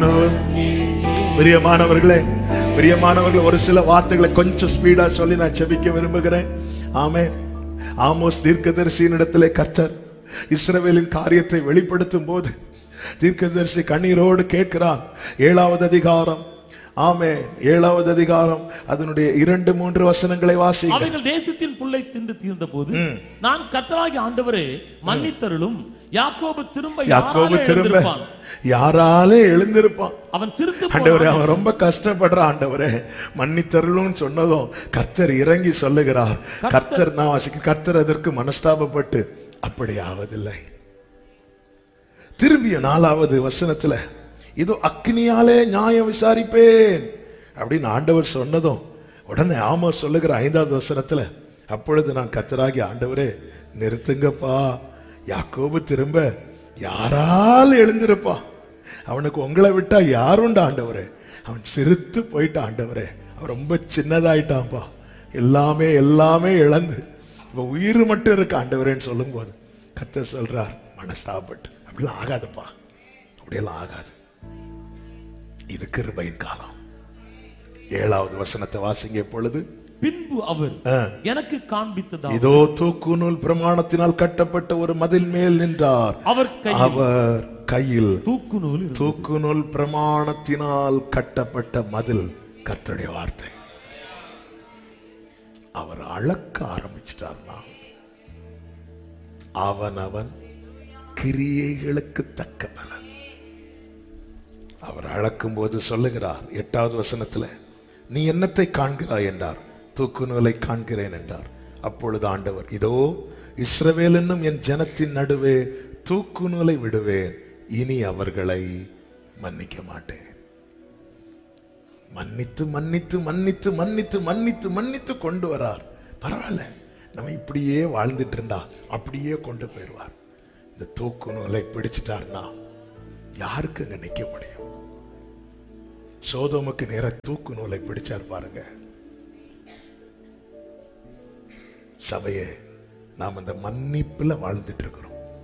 தூக்குனோல் பிரியமானவர்களே பிரியமானவர்கள் ஒரு சில வார்த்தைகளை கொஞ்சம் ஸ்பீடா சொல்லி நான் செபிக்க விரும்புகிறேன் ஆமே ஆமோஸ் தீர்க்கதரிசியின் இடத்திலே கர்த்தர் இஸ்ரவேலின் காரியத்தை வெளிப்படுத்தும் போது தீர்க்கதரிசி கண்ணீரோடு கேட்கிறார் ஏழாவது அதிகாரம் ஆமே ஏழாவது அதிகாரம் அதனுடைய இரண்டு மூன்று வசனங்களை வாசி அவைகள் தேசத்தின் புல்லை தின்று தீர்ந்த போது நான் கர்த்தராகி ஆண்டவரே மன்னித்தருளும் யாக்கோபு திரும்ப யாக்கோபு யாராலே திரும்ப எழுந்திருப்பான்? யாராலே எழுந்திருப்பான் அவன் சிரித்து ஆண்டவரே போனான். அவன் ரொம்ப கஷ்டப்படுற ஆண்டவரே மன்னித்தருளும் சொன்னதும் கர்த்தர் இறங்கி சொல்லுகிறார் கர்த்தர் நான் வாசிக்க கர்த்தர் அதற்கு மனஸ்தாபப்பட்டு அப்படி ஆவதில்லை திரும்பிய நாலாவது வசனத்துல இதோ அக்னியாலே நியாயம் விசாரிப்பேன் அப்படின்னு ஆண்டவர் சொன்னதும் உடனே ஆமா சொல்லுகிற ஐந்தாவது வசனத்துல அப்பொழுது நான் கர்த்தராகி ஆண்டவரே நிறுத்துங்கப்பா யாக்கோபு திரும்ப யாரால் எழுந்திருப்பான் அவனுக்கு உங்களை விட்டா யாருண்டு ஆண்டவரே அவன் சிரித்து போயிட்டான் ஆண்டவரே அவன் ரொம்ப சின்னதாயிட்டான்ப்பா எல்லாமே எல்லாமே இழந்து இப்ப உயிர் மட்டும் இருக்கு ஆண்டவரேன்னு சொல்லும்போது கர்த்தர் சொல்றார் மனஸ்தாபப்பட்டு அப்படிலாம் ஆகாதுப்பா அப்படியெல்லாம் ஆகாது இது கிருபையின் காலம் ஏழாவது வசனத்தை வாசிங்க இப்பொழுது பின்பு அவர் ஆ. எனக்கு காண்பித்ததா இதோ தூக்குநூல் பிரமாணத்தினால் கட்டப்பட்ட ஒரு மதில் மேல் நின்றார் அவர் கையில் அவர் கையில் தூக்கு நூல் இருந்தது. தூக்குநூல் பிரமாணத்தினால் கட்டப்பட்ட மதில் கர்த்தருடைய வார்த்தை அவர் அளக்க ஆரம்பிச்சிட்டார்னா அவன் அவன் கிரியைகளுக்கு தக்க பலன் அவர் அளக்கும் போது சொல்லுகிறார் எட்டாவது வசனத்துல நீ என்னத்தை காண்கிறாய் என்றார் தூக்கு நூலை காண்கிறேன் என்றார் அப்பொழுது ஆண்டவர் இதோ இஸ்ரவேல் என்னும் என் ஜனத்தின் நடுவே தூக்கு நூலை விடுவேன் இனி அவர்களை மன்னிக்க மாட்டேன் மன்னித்து மன்னித்து மன்னித்து மன்னித்து மன்னித்து மன்னித்து கொண்டு வரார் பரவாயில்ல நம்ம இப்படியே வாழ்ந்துட்டு இருந்தா அப்படியே கொண்டு போயிடுவார் இந்த தூக்கு நூலை பிடிச்சிட்டார்னா யாருக்கு அங்க நிக்க முடியும் சோதோமுக்கு நேர தூக்கு நூலை பிடிச்சார் பாருங்க சபையே நாம் அந்த மன்னிப்புல வாழ்ந்துட்டு இருக்கிறோம்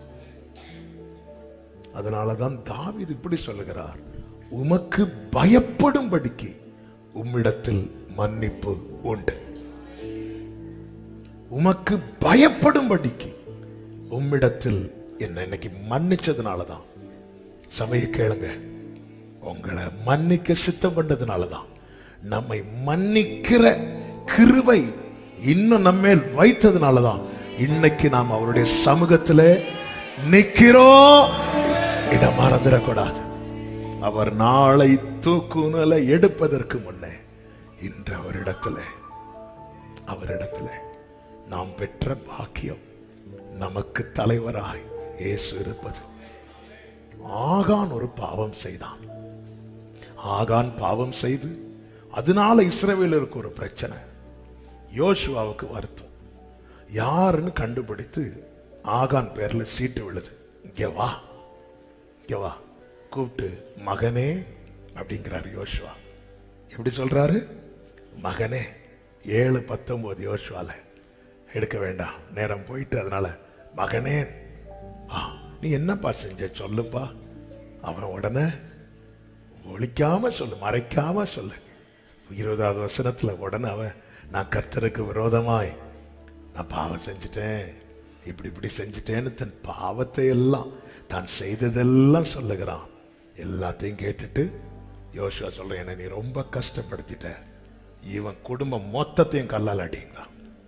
அதனாலதான் தாவீது இப்படி சொல்லுகிறார் உமக்கு பயப்படும்படிக்கு உம்மிடத்தில் மன்னிப்பு உண்டு உமக்கு பயப்படும்படிக்கு உம்மிடத்தில் என்ன இன்னைக்கு மன்னிச்சதுனாலதான் சபையை கேளுங்க உங்களை மன்னிக்க சித்தம் பண்ணதுனாலதான் நம்மை மன்னிக்கிற கிருபை இன்னும் நம்மேல் வைத்ததுனாலதான் இன்னைக்கு நாம் அவருடைய சமூகத்துல நிக்கிறோம் இதை மறந்துடக்கூடாது அவர் நாளை தூக்குனலை எடுப்பதற்கு முன்னே இன்று அவரிடத்துல அவரிடத்துல நாம் பெற்ற பாக்கியம் நமக்கு தலைவராய் இயேசு இருப்பது ஆகான் ஒரு பாவம் செய்தான் ஆகான் பாவம் செய்து அதனால இஸ்ரவேலருக்கு ஒரு பிரச்சனை யோசுவாவுக்கு வருத்தம் யாருன்னு கண்டுபிடித்து ஆகான் பேர்ல சீட்டு விழுது இங்க வா இங்க வா கூப்பிட்டு மகனே அப்படிங்கிறாரு யோசுவா எப்படி சொல்றாரு மகனே ஏழு பத்தொன்பது யோசுவால எடுக்க வேண்டாம் நேரம் போயிட்டு அதனால மகனே ஆ, நீ என்னப்பா செஞ்ச சொல்லுப்பா அவன் உடனே ஒழிக்காம சொல்லு மறைக்காம சொல்லு இருபதாவது வசனத்துல உடனே அவன் நான் கர்த்தருக்கு விரோதமாய் நான் பாவம் செஞ்சுட்டேன் இப்படி இப்படி செஞ்சுட்டேன்னு தன் பாவத்தை எல்லாம் தான் செய்ததெல்லாம் சொல்லுகிறான் எல்லாத்தையும் கேட்டுட்டு யோசுவா சொல்றேன் என்னை நீ ரொம்ப கஷ்டப்படுத்திட்ட இவன் குடும்பம் மொத்தத்தையும் கல்லால் அடிங்கிறான்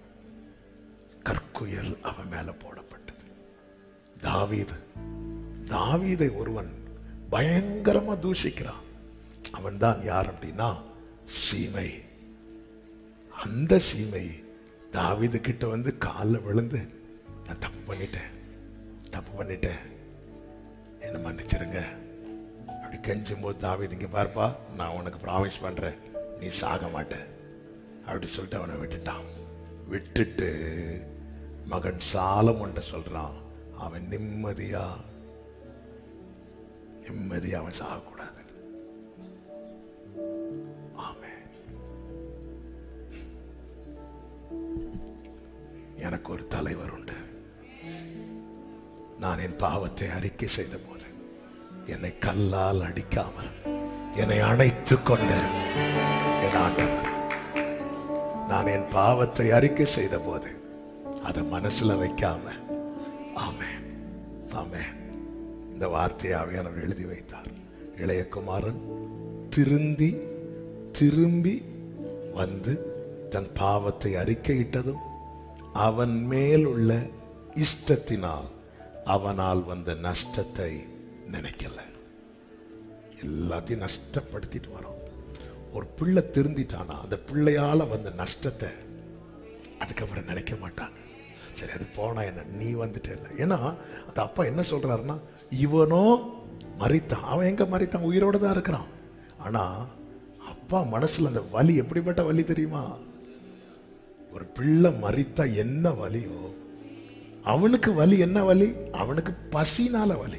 கற்குயல் அவன் மேல போடப்பட்டது தாவீது தாவீதை ஒருவன் பயங்கரமா தூஷிக்கிறான் அவன் தான் யார் அப்படின்னா சீமை அந்த சீமை தாவீது கிட்ட வந்து காலில் விழுந்து நான் தப்பு பண்ணிட்டேன் தப்பு பண்ணிட்டேன் என்ன மன்னிச்சிருங்க அப்படி கெஞ்சும் போது தாவீது இங்க பார்ப்பா நான் உனக்கு ப்ராமிஸ் பண்றேன் நீ சாக மாட்ட அப்படி சொல்லிட்டு அவனை விட்டுட்டான் விட்டுட்டு மகன் சாலமொன்ட்ட சொல்றான் அவன் நிம்மதியா நிம்மதியா அவன் சாகக்கூடாது ஆமென் எனக்கு ஒரு தலைவர் உண்டு நான் என் பாவத்தை அறிக்கை செய்த போது என்னை கல்லால் அடிக்காமல் என்னை அணைத்துக் கொண்ட என் ஆண்டவர் நான் என் பாவத்தை அறிக்கை செய்த போது அதை மனசுல வைக்காம ஆமென் ஆமென் இந்த வார்த்தையை ஆவியானவர் எழுதி வைத்தார் இளையகுமாரன் திருந்தி திரும்பி வந்து தன் பாவத்தை அறிக்கையிட்டதும் அவன் மேல் உள்ள இஷ்டத்தினால் அவனால் வந்த நஷ்டத்தை நினைக்கல எல்லாத்தையும் நஷ்டப்படுத்திட்டு வரோம் ஒரு பிள்ளை திருந்திட்டானா அந்த பிள்ளையால வந்த நஷ்டத்தை அதுக்கப்புறம் நினைக்க மாட்டாங்க சரி அது போனா என்ன நீ வந்துட்டே இல்லை ஏன்னா அந்த அப்பா என்ன சொல்றாருன்னா இவனோ மறித்தான் அவன் எங்க மறித்தான் உயிரோட தான் இருக்கிறான் ஆனா அப்பா மனசுல அந்த வலி எப்படிப்பட்ட வலி தெரியுமா ஒரு பிள்ளை மறித்தா என்ன வலியோ அவனுக்கு வலி என்ன வலி அவனுக்கு பசினால வலி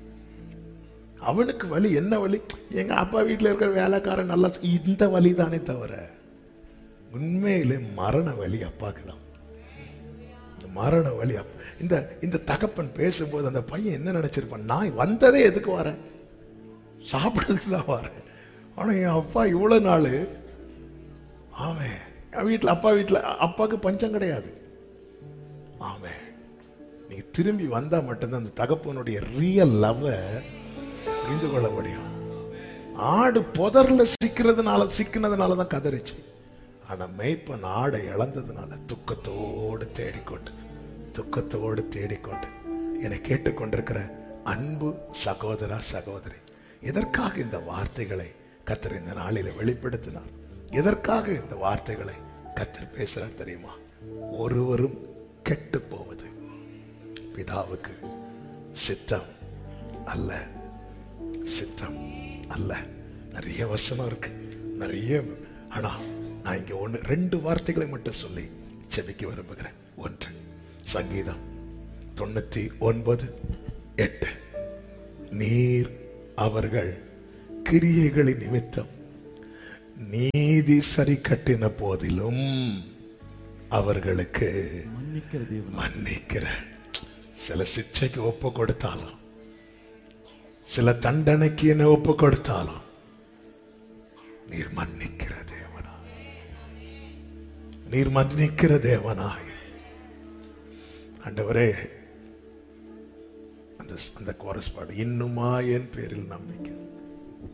அவனுக்கு வலி என்ன வலி எங்க அப்பா வீட்டில் இருக்கிற வேலைக்காரன் நல்லா இந்த வலி தானே தவிர உண்மையிலே மரண வலி அப்பாக்கு தான் இந்த மரண வலி அப்- இந்த இந்த தகப்பன் பேசும்போது அந்த பையன் என்ன நினைச்சிருப்பான் நான் வந்ததே எதுக்கு வரேன் சாப்பிட்றதுக்கு தான் வரேன் ஆனா என் அப்பா இவ்வளவு நாள் ஆமென் என் வீட்டில் அப்பா வீட்டில் அப்பாவுக்கு பஞ்சம் கிடையாது ஆமென் நீங்க திரும்பி வந்தா மட்டும்தான் அந்த தகப்பனுடைய ரியல் லவ்வை புரிந்து கொள்ள முடியும் ஆடு புதர்ல சிக்கிறதுனால சிக்கினதுனால தான் கதறிச்சு ஆனா மேய்ப்பன் ஆடை இழந்ததுனால துக்கத்தோடு தேடிக்கொண்டு துக்கத்தோடு தேடிக்கொண்டு என்னை கேட்டுக்கொண்டிருக்கிற அன்பு சகோதரா சகோதரி எதற்காக இந்த வார்த்தைகளை கத்தர் இந்த நாளில வெளிப்படுத்தினார் எதற்காக இந்த வார்த்தைகளை கத்தர் பேசுறார் தெரியுமா ஒருவரும் கெட்டு போவது பிதாவுக்கு சித்தம் அல்ல சித்தம் அல்ல நிறைய வசனம் இருக்கு நிறைய ஆனா நான் இங்க ஒண்ணு ரெண்டு வார்த்தைகளை மட்டும் சொல்லி செபிக்க விரும்புகிறேன் ஒன்று சங்கீதம் தொண்ணூத்தி ஒன்பது எட்டு நீர் அவர்கள் கிரியைகளின் நிமித்தம் நீதி சரி கட்டின போதிலும் அவர்களுக்கு மன்னிக்கிற தேவன் மன்னிக்கிற சில சிக்ஷைக்கு ஒப்பு கொடுத்தாலும் சில தண்டனைக்கு என்ன ஒப்பு கொடுத்தாலும் நீர் மன்னிக்கிற தேவனா நீர் மன்னிக்கிற தேவனாய் ஆண்டவரே அந்த அந்த கோரஸ் பாடு இன்னுமா என் பேரில் நம்பிக்கை